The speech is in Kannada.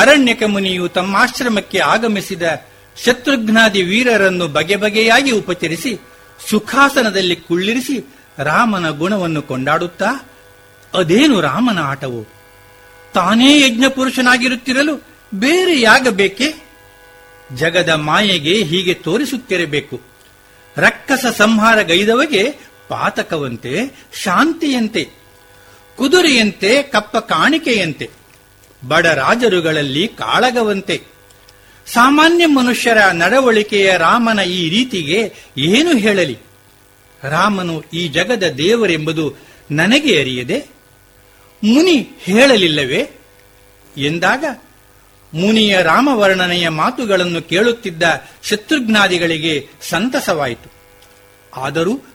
ಅರಣ್ಯಕ ಮುನಿಯು ತಮ್ಮ ಆಶ್ರಮಕ್ಕೆ ಆಗಮಿಸಿದ ಶತ್ರುಘ್ನಾದಿ ವೀರರನ್ನು ಬಗೆ ಬಗೆಯಾಗಿ ಉಪಚರಿಸಿ ಸುಖಾಸನದಲ್ಲಿ ಕುಳ್ಳಿರಿಸಿ ರಾಮನ ಗುಣವನ್ನು ಕೊಂಡಾಡುತ್ತಾ ಅದೇನು ರಾಮನ ಆಟವು ತಾನೇ ಯಜ್ಞ ಪುರುಷನಾಗಿರುತ್ತಿರಲು ಬೇರೆಯಾಗಬೇಕೆ ಜಗದ ಮಾಯೆಗೆ ಹೀಗೆ ತೋರಿಸುತ್ತಿರಬೇಕು ರಕ್ಕಸ ಸಂಹಾರ ಗೈದವಗೆ ಪಾತಕವಂತೆ ಶಾಂತಿಯಂತೆ ಕುದುರೆಯಂತೆ ಕಪ್ಪ ಕಾಣಿಕೆಯಂತೆ ಬಡ ರಾಜರುಗಳಲ್ಲಿ ಕಾಳಗವಂತೆ ಸಾಮಾನ್ಯ ಮನುಷ್ಯರ ನಡವಳಿಕೆಯ ರಾಮನ ಈ ರೀತಿಗೆ ಏನು ಹೇಳಲಿ ರಾಮನು ಈ ಜಗದ ದೇವರೆಂಬುದು ನನಗೆ ಅರಿಯದೆ ಮುನಿ ಹೇಳಲಿಲ್ಲವೇ ಎಂದಾಗ ಮುನಿಯ ರಾಮವರ್ಣನೆಯ ಮಾತುಗಳನ್ನು ಕೇಳುತ್ತಿದ್ದ ಶತ್ರುಘ್ನಾದಿಗಳಿಗೆ ಸಂತಸವಾಯಿತು ಆದರೂ